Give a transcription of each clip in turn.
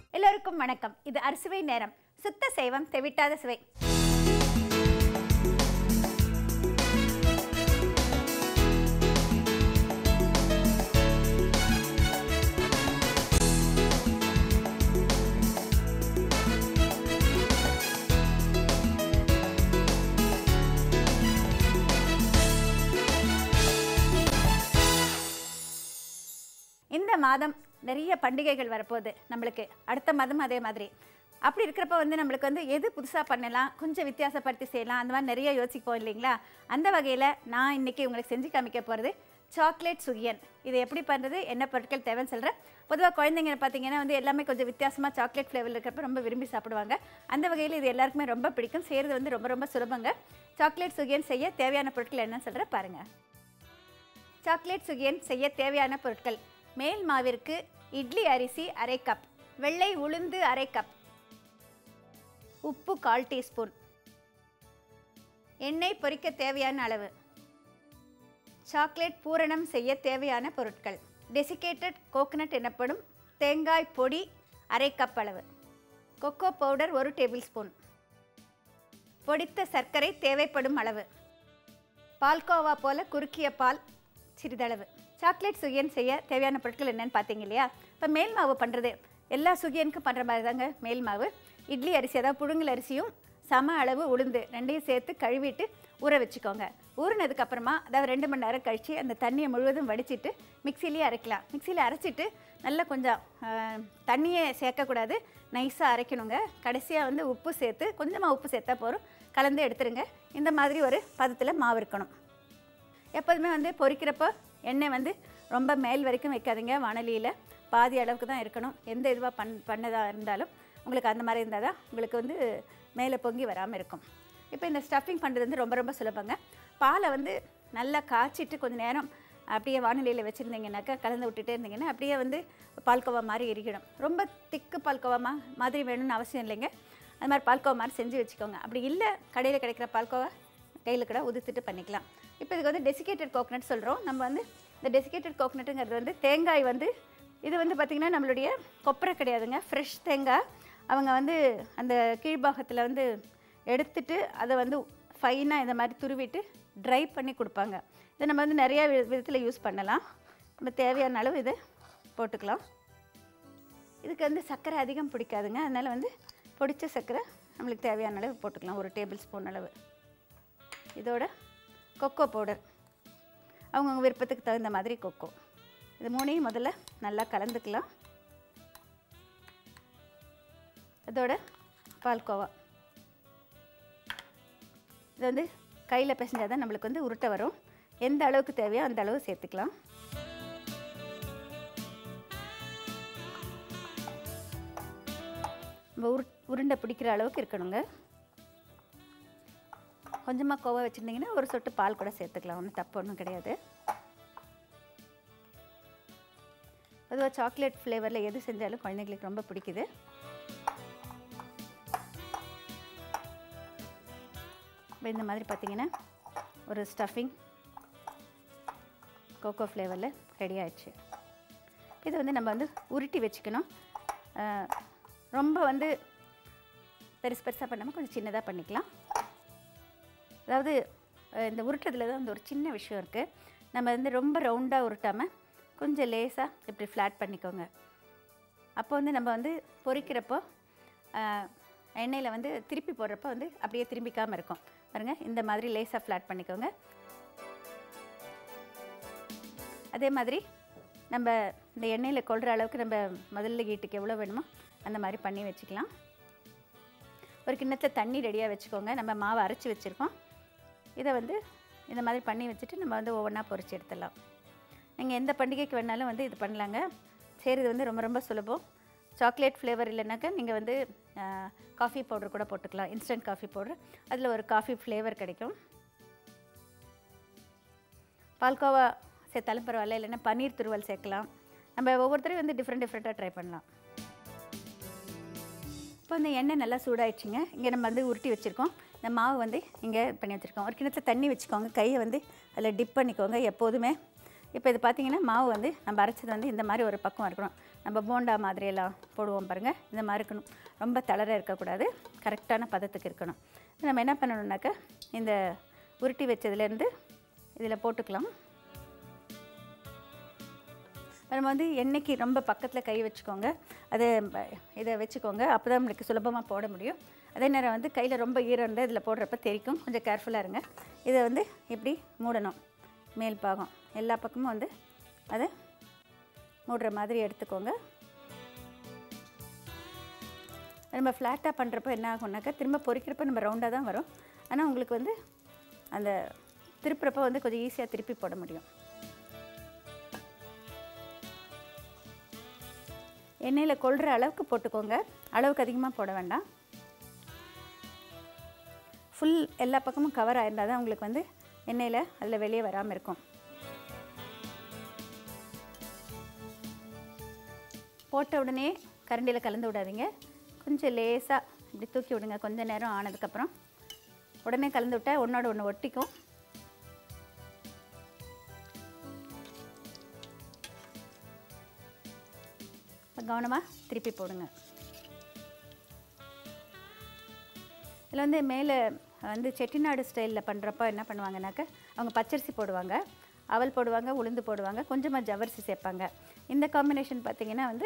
எல்லோருக்கும் வணக்கம் இது அரிசுவை நேரம் சுத்த சைவம் தெவிட்டாத சுவை இந்த மாதம் நிறைய பண்டிகைகள் வரப்போகுது நம்மளுக்கு அடுத்த மாதம் அதே மாதிரி அப்படி இருக்கிறப்ப வந்து நம்மளுக்கு வந்து எது புதுசாக பண்ணலாம் கொஞ்சம் வித்தியாசப்படுத்தி செய்யலாம் அந்த மாதிரி நிறைய யோசிப்போம் இல்லைங்களா அந்த வகையில் நான் இன்னைக்கு உங்களுக்கு செஞ்சு காமிக்க போகிறது சாக்லேட் சுகியன் இது எப்படி பண்ணுறது என்ன பொருட்கள் தேவைன்னு சொல்கிறேன் பொதுவாக குழந்தைங்க பார்த்தீங்கன்னா வந்து எல்லாமே கொஞ்சம் வித்தியாசமாக சாக்லேட் ஃப்ளேவரில் இருக்கிறப்ப ரொம்ப விரும்பி சாப்பிடுவாங்க அந்த வகையில் இது எல்லாருக்குமே ரொம்ப பிடிக்கும் செய்கிறது வந்து ரொம்ப ரொம்ப சுலபங்க சாக்லேட் சுகியன் செய்ய தேவையான பொருட்கள் என்னன்னு சொல்கிறேன் பாருங்கள் சாக்லேட் சுகியன் செய்ய தேவையான பொருட்கள் மேல் மாவிற்கு இட்லி அரிசி அரை கப் வெள்ளை உளுந்து அரை கப் உப்பு கால் டீஸ்பூன் எண்ணெய் பொரிக்க தேவையான அளவு சாக்லேட் பூரணம் செய்ய தேவையான பொருட்கள் டெசிகேட்டட் கோகனட் எனப்படும் தேங்காய் பொடி அரை கப் அளவு கொக்கோ பவுடர் ஒரு டேபிள் ஸ்பூன் பொடித்த சர்க்கரை தேவைப்படும் அளவு பால்கோவா போல குறுக்கிய பால் சிறிதளவு சாக்லேட் சுகியன் செய்ய தேவையான பொருட்கள் என்னன்னு பார்த்தீங்க இல்லையா இப்போ மேல் மாவு பண்ணுறது எல்லா சுகியனுக்கும் பண்ணுற மாதிரி தாங்க மேல் மாவு இட்லி அரிசி அதாவது புழுங்கல் அரிசியும் சம அளவு உளுந்து ரெண்டையும் சேர்த்து கழுவிட்டு ஊற வச்சுக்கோங்க ஊறினதுக்கு அப்புறமா அதாவது ரெண்டு மணி நேரம் கழித்து அந்த தண்ணியை முழுவதும் வடிச்சிட்டு மிக்சிலேயே அரைக்கலாம் மிக்சியில் அரைச்சிட்டு நல்லா கொஞ்சம் ஆஹ், தண்ணியே சேர்க்கக்கூடாது நைஸாக அரைக்கணுங்க கடைசியாக வந்து உப்பு சேர்த்து கொஞ்சமாக உப்பு சேர்த்தா போதும் கலந்து எடுத்துருங்க இந்த மாதிரி ஒரு பதத்தில் மாவு இருக்கணும் எப்போதுமே வந்து பொரிக்கிறப்போ எண்ணெய் வந்து ரொம்ப மேல் வரைக்கும் வைக்காதீங்க வானலியில் பாதி அளவுக்கு தான் இருக்கணும் எந்த இதுவாக பண் பண்ணதாக இருந்தாலும் உங்களுக்கு அந்த மாதிரி இருந்தால் தான் உங்களுக்கு வந்து மேலே பொங்கி வராமல் இருக்கும் இப்போ இந்த ஸ்டஃபிங் பண்ணுறது வந்து ரொம்ப ரொம்ப சுலபங்க பாலை வந்து நல்லா காய்ச்சிட்டு கொஞ்சம் நேரம் அப்படியே வானிலையில் வச்சுருந்தீங்கன்னாக்கா கலந்து விட்டுட்டே இருந்தீங்கன்னா அப்படியே வந்து பால்கோவா மாதிரி எரிக்கிடும் ரொம்ப திக்கு பால்கோவா மா மாதிரி வேணும்னு அவசியம் இல்லைங்க அது மாதிரி பால்கோவா மாதிரி செஞ்சு வச்சுக்கோங்க அப்படி இல்லை கடையில் கிடைக்கிற பால்கோவா கையில் கூட உதுத்துட்டு பண்ணிக்கலாம் இப்போ இதுக்கு வந்து டெசிகேட்டட் கோகனட் சொல்கிறோம் நம்ம வந்து இந்த டெசிகேட்டட் கோகனட்டுங்கிறது வந்து தேங்காய் வந்து இது வந்து பார்த்திங்கன்னா நம்மளுடைய கொப்பரை கிடையாதுங்க ஃப்ரெஷ் தேங்காய் அவங்க வந்து அந்த கீழ்பாகத்தில் வந்து எடுத்துட்டு அதை வந்து ஃபைனாக இந்த மாதிரி துருவிட்டு ட்ரை பண்ணி கொடுப்பாங்க இதை நம்ம வந்து நிறையா விதத்தில் யூஸ் பண்ணலாம் நம்ம தேவையான அளவு இதை போட்டுக்கலாம் இதுக்கு வந்து சர்க்கரை அதிகம் பிடிக்காதுங்க அதனால் வந்து பொடிச்ச சர்க்கரை நம்மளுக்கு தேவையான அளவு போட்டுக்கலாம் ஒரு டேபிள் ஸ்பூன் அளவு இதோட கொக்கோ பவுடர் அவங்கவுங்க விருப்பத்துக்கு தகுந்த மாதிரி கொக்கோ இது மூணையும் முதல்ல நல்லா கலந்துக்கலாம் இதோட பால்கோவா இது வந்து கையில் பிசைஞ்சால் தான் நம்மளுக்கு வந்து உருட்டை வரும் எந்த அளவுக்கு தேவையோ அந்த அளவு சேர்த்துக்கலாம் நம்ம உரு உருண்டை பிடிக்கிற அளவுக்கு இருக்கணுங்க கொஞ்சமாக கோவா வச்சுருந்தீங்கன்னா ஒரு சொட்டு பால் கூட சேர்த்துக்கலாம் ஒன்றும் தப்பு ஒன்றும் கிடையாது பொதுவாக சாக்லேட் ஃப்ளேவரில் எது செஞ்சாலும் குழந்தைங்களுக்கு ரொம்ப பிடிக்குது இப்போ இந்த மாதிரி பார்த்தீங்கன்னா ஒரு ஸ்டஃபிங் கோகோ ஃப்ளேவரில் ரெடி ஆயிடுச்சு இதை வந்து நம்ம வந்து உருட்டி வச்சுக்கணும் அஹ், ரொம்ப வந்து பெருசு பெருசாக பண்ணாமல் கொஞ்சம் சின்னதாக பண்ணிக்கலாம் அதாவது அஹ், இந்த உருட்டுறதுல தான் வந்து ஒரு சின்ன விஷயம் இருக்குது நம்ம வந்து ரொம்ப ரவுண்டாக உருட்டாமல் கொஞ்சம் லேசாக இப்படி ஃப்ளாட் பண்ணிக்கோங்க அப்போ வந்து நம்ம வந்து பொரிக்கிறப்போ அஹ், எண்ணெயில் வந்து திருப்பி போடுறப்போ வந்து அப்படியே திரும்பிக்காமல் இருக்கும் பாருங்கள் இந்த மாதிரி லேசாக ஃப்ளாட் பண்ணிக்கோங்க அதே மாதிரி நம்ம இந்த எண்ணெயில் கொள்கிற அளவுக்கு நம்ம முதல்ல ஹீட்டுக்கு எவ்வளோ வேணுமோ அந்த மாதிரி பண்ணி வச்சுக்கலாம் ஒரு கிண்ணத்தில் தண்ணி ரெடியாக வச்சுக்கோங்க நம்ம மாவை அரைச்சி வச்சுருக்கோம் இதை வந்து இந்த மாதிரி பண்ணி வச்சுட்டு நம்ம வந்து ஒவ்வொன்றா பொரிச்சு எடுத்துடலாம் நீங்கள் எந்த பண்டிகைக்கு வேணாலும் வந்து இது பண்ணலாங்க செய்கிறது வந்து ரொம்ப ரொம்ப சுலபம் சாக்லேட் ஃப்ளேவர் இல்லைனாக்கா நீங்கள் வந்து காஃபி பவுடர் கூட போட்டுக்கலாம் இன்ஸ்டன்ட் காஃபி பவுடர் அதில் ஒரு காஃபி ஃப்ளேவர் கிடைக்கும் பால்கோவா சேர்த்தாலும் பரவாயில்ல இல்லைன்னா பன்னீர் துருவல் சேர்க்கலாம் நம்ம ஒவ்வொருத்தரையும் வந்து டிஃப்ரெண்ட் டிஃப்ரெண்ட்டாக ட்ரை பண்ணலாம் இப்போ இந்த எண்ணெய் நல்லா சூடாயிடுச்சுங்க இங்கே நம்ம வந்து உருட்டி வச்சுருக்கோம் இந்த மாவு வந்து இங்கே பண்ணி வச்சுருக்கோம் ஒரு கிணத்துல தண்ணி வச்சுக்கோங்க கையை வந்து அதில் டிப் பண்ணிக்கோங்க எப்போதுமே இப்போ இது பார்த்தீங்கன்னா மாவு வந்து நம்ம அரைச்சது வந்து இந்த மாதிரி ஒரு பக்கம் இருக்கணும் நம்ம போண்டா மாதிரியெல்லாம் போடுவோம் பாருங்கள் இந்த மாதிரி இருக்கணும் ரொம்ப தளர இருக்கக்கூடாது கரெக்டான பதத்துக்கு இருக்கணும் நம்ம என்ன பண்ணணும்னாக்கா இந்த உருட்டி வச்சதுலேருந்து இதில் போட்டுக்கலாம் நம்ம வந்து எண்ணெய்க்கு ரொம்ப பக்கத்தில் கை வச்சுக்கோங்க அதை ப- இதை வச்சுக்கோங்க அப்போ தான் நம்மளுக்கு சுலபமாக போட முடியும் அதே நேரம் வந்து கையில் ரொம்ப ஈரம் இருந்தால் இதில் போடுறப்ப தெரிக்கும் கொஞ்சம் கேர்ஃபுல்லாக இருங்க இதை வந்து இப்படி மூடணும் மேல் பாகம் எல்லா பக்கமும் வந்து அதை மூடுற மாதிரி எடுத்துக்கோங்க நம்ம ஃப்ளாட்டாக பண்ணுறப்ப என்ன ஆகும்னாக்கா திரும்ப பொரிக்கிறப்ப நம்ம ரவுண்டாக தான் வரும் ஆனால் உங்களுக்கு வந்து அந்த திருப்புறப்ப வந்து கொஞ்சம் ஈஸியாக திருப்பி போட முடியும் எண்ணெயில் கொள்கிற அளவுக்கு போட்டுக்கோங்க அளவுக்கு அதிகமாக போட வேண்டாம் ஃபுல் எல்லா பக்கமும் கவர் ஆயிருந்தால் தான் உங்களுக்கு வந்து எண்ணெயில் அதில் வெளியே வராமல் இருக்கும் போட்ட உடனே கரண்டியில் கலந்து விடாதீங்க கொஞ்சம் லேசாக இப்படி தூக்கி விடுங்க கொஞ்ச நேரம் ஆனதுக்கப்புறம் உடனே கலந்து விட்டால் ஒன்றோட ஒன்று ஒட்டிக்கும் கவனமாக திருப்பி போடுங்க இதில் வந்து மேலே வந்து செட்டிநாடு ஸ்டைலில் பண்ணுறப்ப என்ன பண்ணுவாங்கனாக்க அவங்க பச்சரிசி போடுவாங்க அவல் போடுவாங்க உளுந்து போடுவாங்க கொஞ்சமாக ஜவரிசி சேர்ப்பாங்க இந்த காம்பினேஷன் பார்த்திங்கன்னா வந்து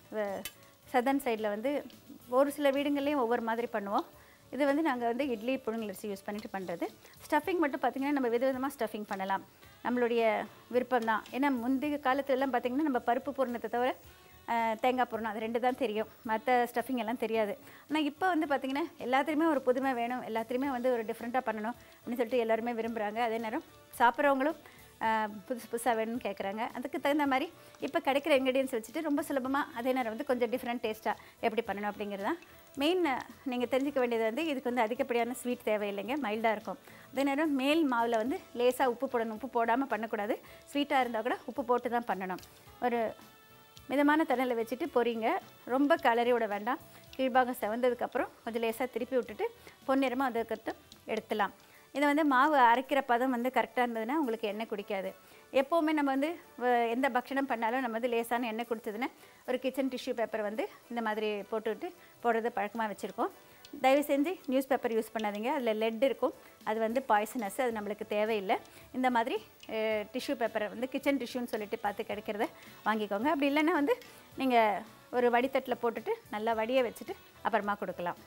சதன் சைடில் வந்து ஒரு சில வீடுங்கள்லேயும் ஒவ்வொரு மாதிரி பண்ணுவோம் இது வந்து நாங்கள் வந்து இட்லி புழுங்கலரிசி யூஸ் பண்ணிட்டு பண்ணுறது ஸ்டஃபிங் மட்டும் பார்த்திங்கன்னா நம்ம விதவிதமாக ஸ்டஃபிங் பண்ணலாம் நம்மளுடைய விருப்பம் தான் ஏன்னா முந்தைய காலத்துலலாம் பார்த்திங்கன்னா நம்ம பருப்பு பூரணத்தை தவிர அஹ், தேங்காய் பூரணம் அது ரெண்டு தான் தெரியும் மற்ற ஸ்டஃபிங் எல்லாம் தெரியாது ஆனால் இப்போ வந்து பார்த்திங்கன்னா எல்லாத்துலேயுமே ஒரு புதுமை வேணும் எல்லாத்துலேயுமே வந்து ஒரு டிஃப்ரெண்ட்டாக பண்ணணும் அப்படின்னு சொல்லிட்டு எல்லாருமே விரும்புகிறாங்க அதே நேரம் சாப்பிட்றவங்களும் ஆஹ் புதுசு புதுசாக வேணும்னு கேட்குறாங்க அதுக்கு தகுந்த மாதிரி இப்போ கிடைக்கிற இன்க்ரீடியன்ஸ் வச்சுட்டு ரொம்ப சுலபமாக அதே நேரம் வந்து கொஞ்சம் டிஃப்ரெண்ட் டேஸ்ட்டாக எப்படி பண்ணணும் அப்படிங்கிறது தான் மெயின் நீங்கள் தெரிஞ்சுக்க வேண்டியது வந்து இதுக்கு வந்து அதிகப்படியான ஸ்வீட் தேவையில்லைங்க மைல்டாக இருக்கும் அதே நேரம் மேல் மாவில் வந்து லேசாக உப்பு போடணும் உப்பு போடாமல் பண்ணக்கூடாது ஸ்வீட்டாக இருந்தால் கூட உப்பு போட்டு தான் பண்ணணும் ஒரு மிதமான தண்ணியில் வச்சுட்டு பொரிங்க ரொம்ப கலரி விட வேண்டாம் கீழ்பாகம் செவந்ததுக்கப்புறம் கொஞ்சம் லேசாக திருப்பி விட்டுட்டு பொன்னிறமாக அதுக்கடுத்து எடுத்துலாம் இதை வந்து மாவு அரைக்கிற பதம் வந்து கரெக்டாக இருந்ததுன்னா உங்களுக்கு எண்ணெய் குடிக்காது எப்போவுமே நம்ம வந்து வ- எந்த பக்ஷணம் பண்ணாலும் நம்ம வந்து லேசான எண்ணெய் குடிச்சதுன்னா ஒரு கிச்சன் டிஷ்யூ பேப்பர் வந்து இந்த மாதிரி போட்டுவிட்டு போடுறது பழக்கமாக வச்சுருக்கோம் தயவு செஞ்சு நியூஸ் பேப்பர் யூஸ் பண்ணாதீங்க அதில் லெட் இருக்கும் அது வந்து பாய்சனஸ் அது நம்மளுக்கு தேவையில்லை இந்த மாதிரி டிஷ்யூ பேப்பரை வந்து கிச்சன் டிஷ்யூன்னு சொல்லிட்டு பார்த்து கிடைக்கிறத வாங்கிக்கோங்க அப்படி இல்லைன்னா வந்து நீங்கள் ஒரு வடித்தட்டில் போட்டுட்டு நல்லா வடிய வச்சுட்டு அப்புறமா கொடுக்கலாம்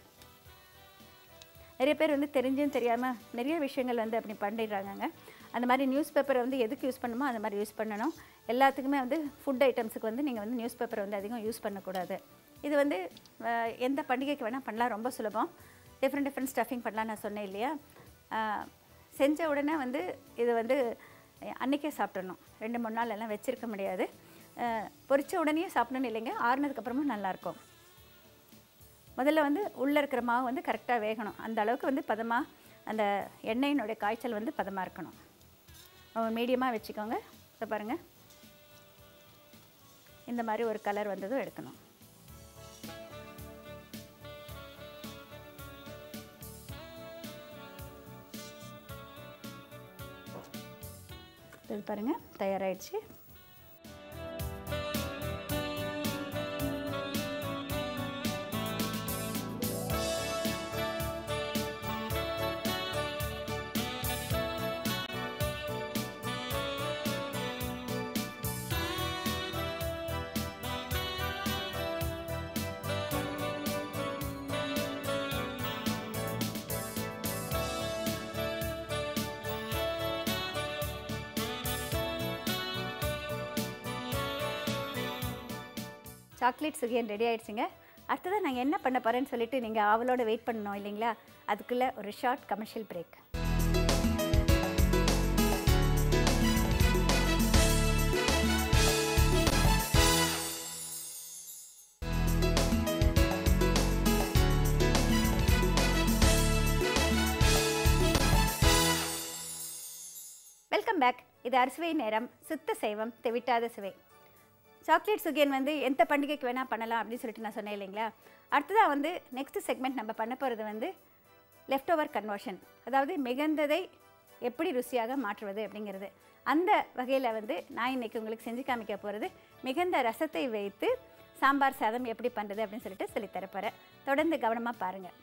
நிறைய பேர் வந்து தெரிஞ்சும் தெரியாமல் நிறைய விஷயங்கள் வந்து அப்படி பண்ணிடுறாங்கங்க அந்த மாதிரி நியூஸ் பேப்பரை வந்து எதுக்கு யூஸ் பண்ணுமோ அந்த மாதிரி யூஸ் பண்ணணும் எல்லாத்துக்குமே வந்து ஃபுட் ஐட்டம்ஸுக்கு வந்து நீங்கள் வந்து நியூஸ் பேப்பரை வந்து அதிகம் யூஸ் பண்ணக்கூடாது இது வந்து அஹ், எந்த பண்டிகைக்கு வேணால் பண்ணலாம் ரொம்ப சுலபம் டிஃப்ரெண்ட் டிஃப்ரெண்ட் ஸ்டஃபிங் பண்ணலாம் நான் சொன்னேன் இல்லையா அஹ், செஞ்ச உடனே வந்து இது வந்து அஹ், அன்னைக்கே சாப்பிட்றணும் ரெண்டு மூணு நாள் எல்லாம் வச்சிருக்க முடியாது அஹ், பொரிச்ச உடனே சாப்பிடணும் இல்லைங்க ஆறுனதுக்கப்புறமும் நல்லாயிருக்கும் முதல்ல வந்து உள்ளே இருக்கிற மாவு வந்து கரெக்டாக வேகணும் அந்த அளவுக்கு வந்து பதமாக அந்த எண்ணெயினுடைய காய்ச்சல் வந்து பதமாக இருக்கணும் மீடியமாக வச்சுக்கோங்க இப்போ பாருங்கள் இந்த மாதிரி ஒரு கலர் வந்ததும் எடுக்கணும் இது பாருங்கள் தயாராகிடுச்சு சாக்லேட் சுகியன் ரெடி ஆயிடுச்சுங்க அடுத்ததான் நாங்கள் என்ன பண்ண போகிறேன்னு சொல்லிட்டு நீங்கள் ஆவலோட வெயிட் பண்ணணும் இல்லைங்களா அதுக்குள்ளே ஒரு short commercial break welcome back இது அறுசுவை நேரம் சுத்த சைவம் தெவிட்டாத சுவை சாக்லேட் சுகியன் வந்து எந்த பண்டிகைக்கு வேணால் பண்ணலாம் அப்படின்னு சொல்லிட்டு நான் சொன்னேன் இல்லைங்களா அடுத்ததாக வந்து நெக்ஸ்ட் செக்மெண்ட் நம்ம பண்ண போகிறது வந்து லெஃப்ட் ஓவர் கன்வர்ஷன் அதாவது மிகுந்ததை எப்படி ருசியாக மாற்றுவது அப்படிங்கிறது அந்த வகையில் வந்து நான் இன்னைக்கு உங்களுக்கு செஞ்சு காமிக்க போகிறது மிகுந்த ரசத்தை வைத்து சாம்பார் சாதம் எப்படி பண்ணுறது அப்படின்னு சொல்லிட்டு சொல்லித் தரப் போகிறேன் தொடர்ந்து கவனமாக பாருங்கள்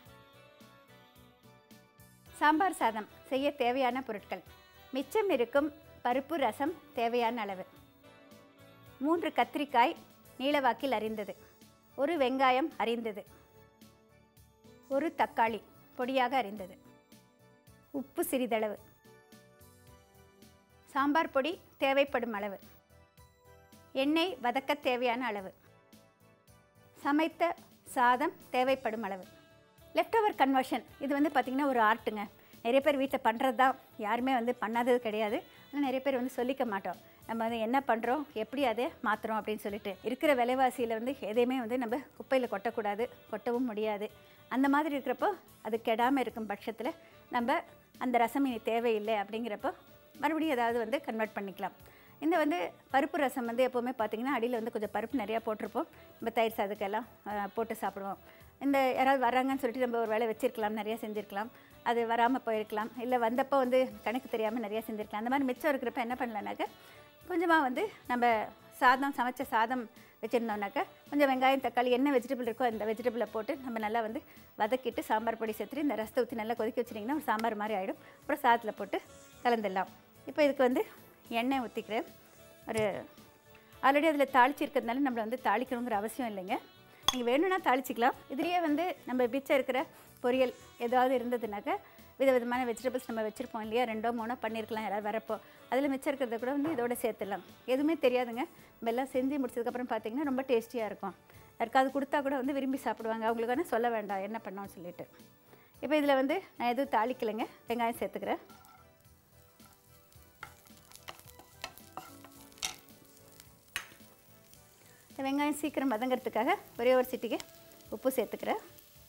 சாம்பார் சாதம் செய்ய தேவையான பொருட்கள் மிச்சம் இருக்கும் பருப்பு ரசம் தேவையான அளவு மூன்று கத்திரிக்காய் நீளவாக்கில் அரிந்தது ஒரு வெங்காயம் அரிந்தது ஒரு தக்காளி பொடியாக அரிந்தது உப்பு சிறிதளவு சாம்பார் பொடி தேவைப்படும் அளவு எண்ணெய் வதக்க தேவையான அளவு சமைத்த சாதம் தேவைப்படும் அளவு லெஃப்ட் ஓவர் கன்வர்ஷன் இது வந்து பார்த்திங்கன்னா ஒரு ஆர்ட்டுங்க நிறைய பேர் வீட்டில் பண்ணுறது தான் யாருமே வந்து பண்ணாதது கிடையாது ஆனால் நிறைய பேர் வந்து சொல்லிக்க மாட்டோம் நம்ம வந்து என்ன பண்ணுறோம் எப்படி அதை மாற்றுறோம் அப்படின்னு சொல்லிட்டு இருக்கிற விலைவாசியில் வந்து எதையுமே வந்து நம்ம குப்பையில் கொட்டக்கூடாது கொட்டவும் முடியாது அந்த மாதிரி இருக்கிறப்போ அது கெடாமல் இருக்கும் பட்சத்தில் நம்ம அந்த ரசம் இனி தேவையில்லை அப்படிங்கிறப்போ மறுபடியும் ஏதாவது வந்து கன்வெர்ட் பண்ணிக்கலாம் இந்த வந்து பருப்பு ரசம் வந்து எப்போவுமே பார்த்திங்கன்னா அடியில் வந்து கொஞ்சம் பருப்பு நிறையா போட்டிருப்போம் நம்ம தயிர் சாதக்கெல்லாம் அஹ், போட்டு சாப்பிடுவோம் இந்த யாராவது வராங்கன்னு சொல்லிட்டு நம்ம ஒரு வேளை வச்சிருக்கலாம் நிறையா செஞ்சுருக்கலாம் அது வராமல் போயிருக்கலாம் இல்லை வந்தப்போ வந்து கணக்கு தெரியாமல் நிறையா செஞ்சுருக்கலாம் அந்த மாதிரி மிச்சம் இருக்கிறப்ப என்ன பண்ணலான்னாக்க கொஞ்சமாக வந்து நம்ம சாதம் சமைச்ச சாதம் வச்சுருந்தோம்னாக்கா கொஞ்சம் வெங்காயம் தக்காளி என்ன வெஜிடபிள் இருக்கோ அந்த வெஜிடபிளை போட்டு நம்ம நல்லா வந்து வதக்கிட்டு சாம்பார் பொடி சேர்த்துட்டு இந்த ரசத்தை ஊற்றி நல்லா கொதிக்க வச்சிட்டிங்கன்னா ஒரு சாம்பார் மாதிரி ஆகிடும் அப்புறம் சாதத்தில் போட்டு கலந்துடலாம் இப்போ இதுக்கு வந்து எண்ணெய் ஊற்றிக்கிறேன் ஒரு ஆல்ரெடி அதில் தாளிச்சு இருக்கிறதுனால நம்மளை வந்து தாளிக்கணுங்கிற அவசியம் இல்லைங்க நீங்கள் வேணும்னா தாளிச்சிக்கலாம் இதுலேயே வந்து நம்ம மிச்சம் இருக்கிற பொரியல் ஏதாவது இருந்ததுனாக்கா விதவிதமான வெஜிடபிள்ஸ் நம்ம வச்சுருப்போம் இல்லையா ரெண்டோ மூணோ பண்ணியிருக்கலாம் யாராவது வரப்போ அதில் மிச்சம் இருக்கிறத கூட வந்து இதோட சேர்த்துடலாம் எதுவுமே தெரியாதுங்க நம்ம எல்லாம் செஞ்சு முடிச்சதுக்கப்புறம் பார்த்தீங்கன்னா ரொம்ப டேஸ்டியாக இருக்கும் யாருக்காவது கொடுத்தா கூட வந்து விரும்பி சாப்பிடுவாங்க அவங்களுக்கு வேணால் சொல்ல வேண்டாம் என்ன பண்ணோம்னு சொல்லிட்டு இப்போ இதில் வந்து நான் எதுவும் தாளிக்கலைங்க வெங்காயம் சேர்த்துக்கிறேன் இந்த வெங்காயம் சீக்கிரம் வதங்கிறதுக்காக ஒரே ஒரு சிட்டிக்கு உப்பு சேர்த்துக்கிறேன்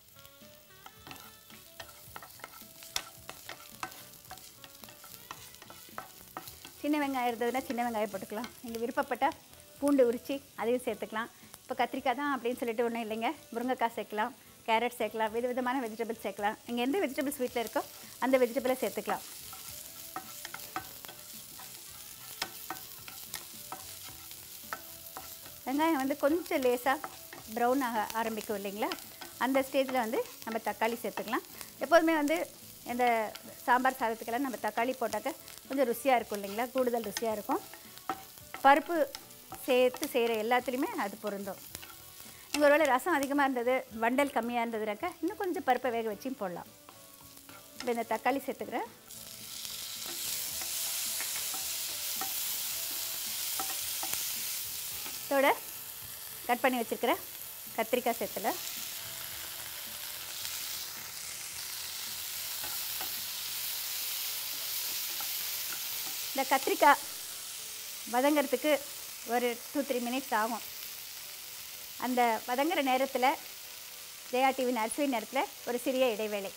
சின்ன வெங்காயம் இருந்ததுன்னா சின்ன வெங்காயம் போட்டுக்கலாம் நீங்கள் விருப்பப்பட்டால் பூண்டு உரித்து அதையும் சேர்த்துக்கலாம் இப்போ கத்திரிக்காய் தான் அப்படின்னு சொல்லிட்டு ஒன்றும் இல்லைங்க முருங்கைக்காய் சேர்க்கலாம் கேரட் சேர்க்கலாம் வித விதமான வெஜிடபிள்ஸ் சேர்க்கலாம் நீங்கள் எந்த வெஜிடபிள்ஸ் வீட்டில் இருக்கோ அந்த வெஜிடபிளை சேர்த்துக்கலாம் வெங்காயம் வந்து கொஞ்சம் லேசாக ப்ரௌன் ஆக ஆரம்பிக்கும் இல்லைங்களா அந்த ஸ்டேஜில் வந்து நம்ம தக்காளி சேர்த்துக்கலாம் எப்போதுமே வந்து இந்த சாம்பார் சாதத்துக்கெல்லாம் நம்ம தக்காளி போட்டாக்க கொஞ்சம் ருசியாக இருக்கும் இல்லைங்களா கூடுதல் ருசியாக இருக்கும் பருப்பு சேர்த்து செய்கிற எல்லாத்துலேயுமே அது பொருந்தும் நீங்கள் ஒருவேளை ரசம் அதிகமாக இருந்தது வண்டல் கம்மியாக இருந்ததுனாக்கா இன்னும் கொஞ்சம் பருப்பை வேக வச்சும் போடலாம் இப்போ இந்த தக்காளி சேர்த்துக்கிறேன் இதோட கட் பண்ணி வச்சுருக்கிற கத்திரிக்காய் சேர்த்துல இந்த கத்திரிக்காய் வதங்கிறதுக்கு ஒரு டூ த்ரீ மினிட்ஸ் ஆகும் அந்த வதங்குற நேரத்தில் ஜெயா டிவி நர்சரி நேரத்தில் ஒரு சிறிய இடைவேளை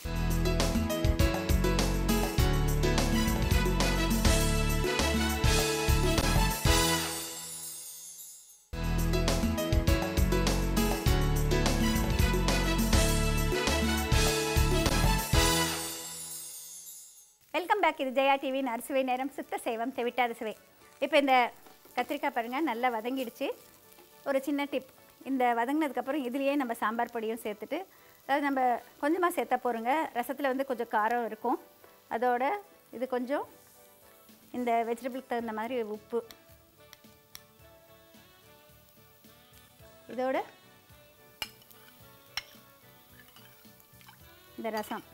வெல்கம் பேக் இது ஜெயா டிவி நர்சுவை நேரம் சுத்த செய்வம் தெவிட்டாத சுவை இப்போ இந்த கத்திரிக்காய் பாருங்கள் நல்லா வதங்கிடுச்சு ஒரு சின்ன டிப் இந்த வதங்கினதுக்கப்புறம் இதுலேயே நம்ம சாம்பார் பொடியும் சேர்த்துட்டு அதாவது நம்ம கொஞ்சமாக சேர்த்தா போகிறோங்க ரசத்தில் வந்து கொஞ்சம் காரம் இருக்கும் அதோட இது கொஞ்சம் இந்த வெஜிடபிளுக்கு தகுந்த மாதிரி உப்பு இதோட இந்த ரசம்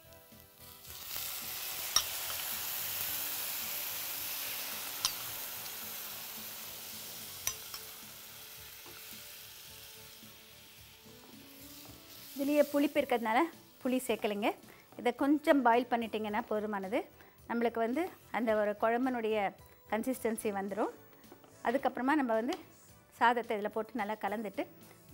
இதுலேயே புளிப்பு இருக்கிறதுனால புளி சேர்க்கலைங்க இதை கொஞ்சம் பாயில் பண்ணிட்டீங்கன்னா போதுமானது நம்மளுக்கு வந்து அந்த ஒரு குழம்பனுடைய கன்சிஸ்டன்சி வந்துடும் அதுக்கப்புறமா நம்ம வந்து சாதத்தை இதில் போட்டு நல்லா கலந்துட்டு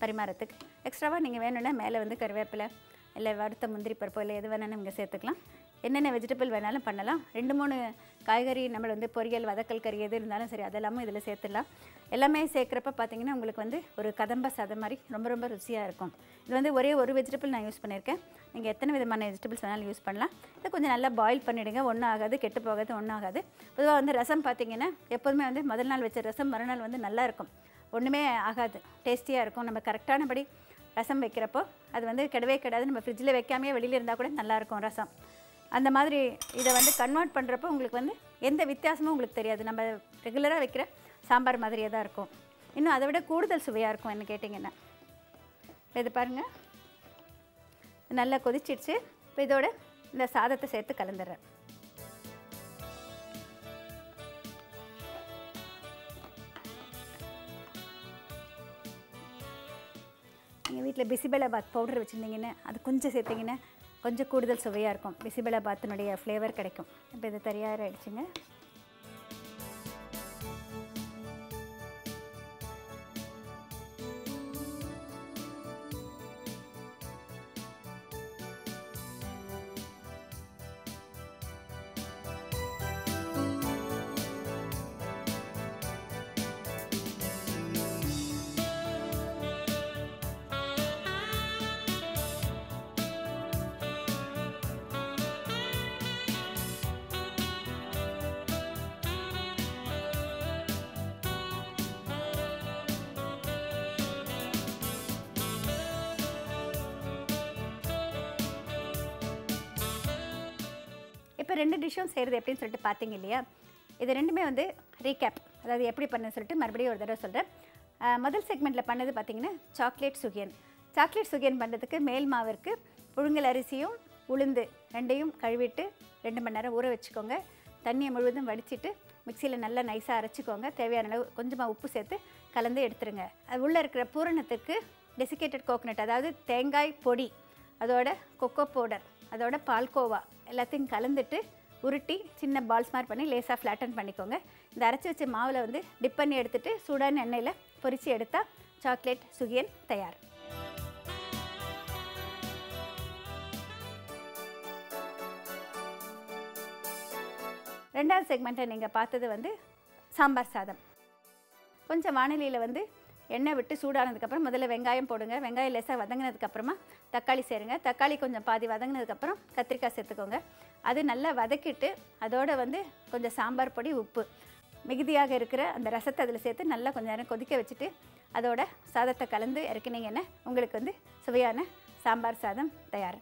பரிமாறத்துக்கு எக்ஸ்ட்ராவாக நீங்கள் வேணும்னா மேலே வந்து கருவேப்பிலை இல்லை வறுத்த முந்திரி பருப்போ இல்லை எது வேணாலும் நீங்கள் சேர்த்துக்கலாம் என்னென்ன வெஜிடபிள் வேணாலும் பண்ணலாம் ரெண்டு மூணு காய்கறி நம்ம வந்து பொரியல் வதக்கல் கறி எது இருந்தாலும் சரி அதெல்லாமும் இதில் சேர்த்துடலாம் எல்லாமே சேர்க்குறப்ப பார்த்தீங்கன்னா உங்களுக்கு வந்து ஒரு கதம்ப சாதம் மாதிரி ரொம்ப ரொம்ப ருசியாக இருக்கும் இது வந்து ஒரே ஒரு வெஜிடபிள் நான் யூஸ் பண்ணியிருக்கேன் நீங்கள் எத்தனை விதமான வெஜிடபிள்ஸ் வேணாலும் யூஸ் பண்ணலாம் இதை கொஞ்சம் நல்லா பாயில் பண்ணிவிடுங்க ஒன்றும் ஆகாது கெட்டு போகாது ஒன்றும் ஆகாது பொதுவாக வந்து ரசம் பார்த்தீங்கன்னா எப்போதுமே வந்து முதல் நாள் வச்ச ரசம் மறுநாள் வந்து நல்லா இருக்கும் ஒன்றுமே ஆகாது டேஸ்டியாக இருக்கும் நம்ம கரெக்டானபடி ரசம் வைக்கிறப்போ அது வந்து கெடவே கெடாது நம்ம ஃப்ரிட்ஜில் வைக்காமையே வெளியில் இருந்தால் கூட நல்லாயிருக்கும் ரசம் அந்த மாதிரி இதை வந்து கன்வெர்ட் பண்ணுறப்போ உங்களுக்கு வந்து எந்த வித்தியாசமும் உங்களுக்கு தெரியாது நம்ம ரெகுலராக வைக்கிற சாம்பார் மாதிரியே தான் இருக்கும் இன்னும் அதை விட கூடுதல் சுவையாக இருக்கும் என்ன கேட்டிங்கன்னா இப்போ இது பாருங்கள் நல்லா கொதிச்சிடுச்சு இப்போ இதோட இந்த சாதத்தை சேர்த்து கலந்துடுறேன் நீங்கள் வீட்டில் பிசிபெலாபாத் பவுடர் வச்சுருந்தீங்கன்னா அது கொஞ்சம் சேர்த்திங்கன்னா கொஞ்சம் கூடுதல் சுவையாக இருக்கும் பிசிபெலாபாத்தினுடைய ஃப்ளேவர் கிடைக்கும் இப்போ இது தயார் ஆயிடுச்சுங்க இப்போ ரெண்டு டிஷ்ஷும் செய்கிறது எப்படின்னு சொல்லிட்டு பார்த்தீங்க இல்லையா இது ரெண்டுமே வந்து ரீகேப் அதாவது எப்படி பண்ண சொல்லிட்டு மறுபடியும் ஒரு தடவை சொல்கிறேன் முதல் செக்மெண்ட்டில் பண்ணது பார்த்தீங்கன்னா சாக்லேட் சுகியன் சாக்லேட் சுகியன் பண்ணுறதுக்கு மேல் மாவிற்கு புழுங்கல் அரிசியும் உளுந்து ரெண்டையும் கழுவிட்டு ரெண்டு மணி நேரம் ஊற வச்சுக்கோங்க தண்ணியை முழுவதும் வடிச்சிட்டு மிக்சியில் நல்லா நைஸாக அரைச்சிக்கோங்க தேவையான அளவு கொஞ்சமாக உப்பு சேர்த்து கலந்து எடுத்துருங்க அது உள்ளே இருக்கிற பூரணத்துக்கு டெசிகேட்டட் கோகனட் அதாவது தேங்காய் பொடி அதோட கொக்கோ பவுடர் அதோட பால்கோவா எல்லாத்தையும் கலந்துட்டு உருட்டி சின்ன பால்ஸ் மாதிரி பண்ணி லேசாக ஃப்ளாட்டன் பண்ணிக்கோங்க இந்த அரைச்சி வச்ச மாவில் வந்து டிப் பண்ணி எடுத்துட்டு சூடான எண்ணெயில் பொரித்து எடுத்தால் சாக்லேட் சுகியன் தயார் ரெண்டாவது செக்மெண்ட்டை நீங்கள் பார்த்தது வந்து சாம்பார் சாதம் கொஞ்சம் வானிலையில் வந்து எண்ணெய் விட்டு சூடானதுக்கப்புறம் முதல்ல வெங்காயம் போடுங்க வெங்காயம் லேசாக வதங்கினதுக்கப்புறமா தக்காளி சேருங்க தக்காளி கொஞ்சம் பாதி வதங்கினதுக்கப்புறம் கத்திரிக்காய் சேர்த்துக்கோங்க அது நல்லா வதக்கிட்டு அதோட வந்து கொஞ்சம் சாம்பார் பொடி உப்பு மிகுதியாக இருக்கிற அந்த ரசத்தை அதில் சேர்த்து நல்லா கொஞ்சம் நேரம் கொதிக்க வச்சுட்டு அதோட சாதத்தை கலந்து இறக்குனீங்கன்னா உங்களுக்கு வந்து சுவையான சாம்பார் சாதம் தயார்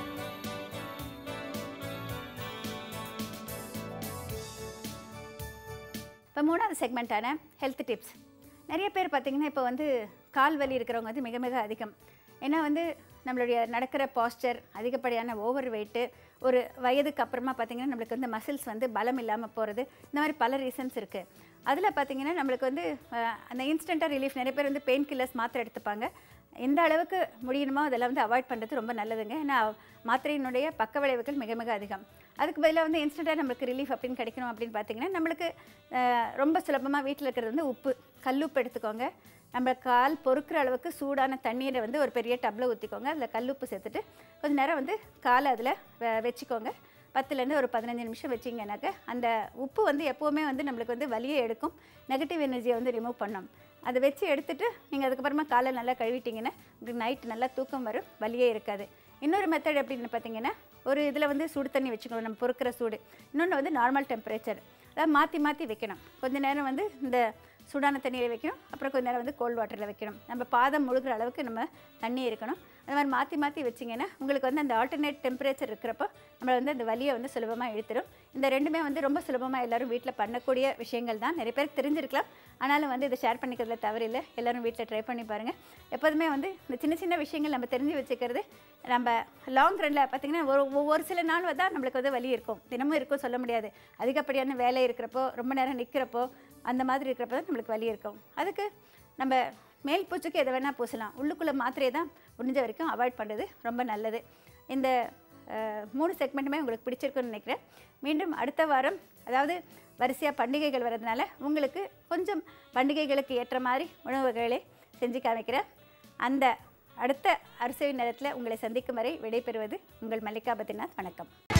இப்போ மூணாவது செக்மெண்ட்டான ஹெல்த் டிப்ஸ் நிறைய பேர் பார்த்திங்கன்னா இப்போ வந்து கால் வலி இருக்கிறவங்க வந்து மிக மிக அதிகம் ஏன்னா வந்து நம்மளுடைய நடக்கிற பாஸ்டர் அதிகப்படியான ஓவர் வெயிட்டு ஒரு வயதுக்கு அப்புறமா பார்த்திங்கன்னா நம்மளுக்கு வந்து மசில்ஸ் வந்து பலம் இல்லாமல் போகிறது இந்த மாதிரி பல ரீசன்ஸ் இருக்குது அதில் பார்த்திங்கன்னா நம்மளுக்கு வந்து அஹ், அந்த இன்ஸ்டண்ட்டாக ரிலீஃப் நிறைய பேர் வந்து பெயின் கில்லர்ஸ் மாத்திரை எடுத்துப்பாங்க எந்த அளவுக்கு முடியணுமோ அதெல்லாம் வந்து அவாய்ட் பண்ணுறது ரொம்ப நல்லதுங்க ஏன்னா மாத்திரையினுடைய பக்க விளைவுகள் மிக மிக அதிகம் அதுக்கு பதிலாக வந்து இன்ஸ்டண்ட்டாக நம்மளுக்கு ரிலீஃப் அப்படின்னு கிடைக்கணும் அப்படின்னு பார்த்தீங்கன்னா நம்மளுக்கு அஹ், ரொம்ப சுலபமாக வீட்டில் இருக்கிறது வந்து உப்பு கல்லுப்பு எடுத்துக்கோங்க நம்ம கால் பொறுக்கிற அளவுக்கு சூடான தண்ணீரை வந்து ஒரு பெரிய டப்பில் ஊற்றிக்கோங்க அதில் கல்லுப்பு சேர்த்துட்டு கொஞ்ச நேரம் வந்து காலை அதில் வச்சுக்கோங்க பத்துலேருந்து ஒரு பதினஞ்சு நிமிஷம் வச்சிங்கனாக்க அந்த உப்பு வந்து எப்போவுமே வந்து நம்மளுக்கு வந்து வலியை எடுக்கும் நெகட்டிவ் எனர்ஜியை வந்து ரிமூவ் பண்ணும் அதை வச்சு எடுத்துட்டு நீங்கள் அதுக்கப்புறமா காலை நல்லா கழுவிட்டீங்கன்னா உங்களுக்கு நைட் நல்லா தூக்கம் வரும் வலியே இருக்காது இன்னொரு மெத்தட் எப்படின்னு பார்த்தீங்கன்னா ஒரு இதில் வந்து சுடு தண்ணி வச்சுக்கணும் நம்ம பொறுக்கிற சூடு இன்னொன்று வந்து நார்மல் டெம்பரேச்சர் அதாவது மாற்றி மாற்றி வைக்கணும் கொஞ்ச நேரம் வந்து இந்த சூடான தண்ணியில் வைக்கணும் அப்புறம் கொஞ்ச நேரம் வந்து கோல்ட் வாட்டரில் வைக்கணும் நம்ம பாதம் முழுகிற அளவுக்கு நம்ம தண்ணி இருக்கணும் அந்த மாதிரி மாற்றி மாற்றி வச்சிங்கன்னா உங்களுக்கு வந்து அந்த ஆல்டர்னேட் டெம்பரேச்சர் இருக்கிறப்போ நம்மளை வந்து அந்த வலியை வந்து சுலபமாக இழுத்துடும் இந்த ரெண்டுமே வந்து ரொம்ப சுலபமாக எல்லாரும் வீட்டில் பண்ணக்கூடிய விஷயங்கள் தான் நிறைய பேருக்கு தெரிஞ்சிருக்கலாம் ஆனாலும் வந்து இதை ஷேர் பண்ணிக்கிறதுல தவறில்லை எல்லாரும் வீட்டில் ட்ரை பண்ணி பாருங்கள் எப்போதுமே வந்து இந்த சின்ன சின்ன விஷயங்கள் நம்ம தெரிஞ்சு வச்சுக்கிறது நம்ம லாங் ரனில் பார்த்திங்கன்னா ஒரு ஒவ்வொரு சில நாள் தான் நம்மளுக்கு வந்து வலி இருக்கும் தினமும் இருக்கும் சொல்ல முடியாது அதிகப்படியான வேலை இருக்கிறப்போ ரொம்ப நேரம் நிற்கிறப்போ அந்த மாதிரி இருக்கிறப்ப தான் நம்மளுக்கு வலி இருக்கும் அதுக்கு நம்ம மேல் பூச்சுக்கு எதை வேணால் பூசலாம் உள்ளுக்குள்ளே மாத்திரையை தான் முடிஞ்ச வரைக்கும் அவாய்ட் பண்ணுறது ரொம்ப நல்லது இந்த அஹ், மூணு செக்மெண்ட்டுமே உங்களுக்கு பிடிச்சிருக்குன்னு நினைக்கிறேன் மீண்டும் அடுத்த வாரம் அதாவது வரிசையாக பண்டிகைகள் வர்றதுனால உங்களுக்கு கொஞ்சம் பண்டிகைகளுக்கு ஏற்ற மாதிரி உணவுகளை செஞ்சு காமிக்கிறேன் அந்த அடுத்த அரிசி நேரத்தில் உங்களை சந்திக்கும் வரை விடைபெறுவது உங்கள் மல்லிகா பத்ரிநாத் வணக்கம்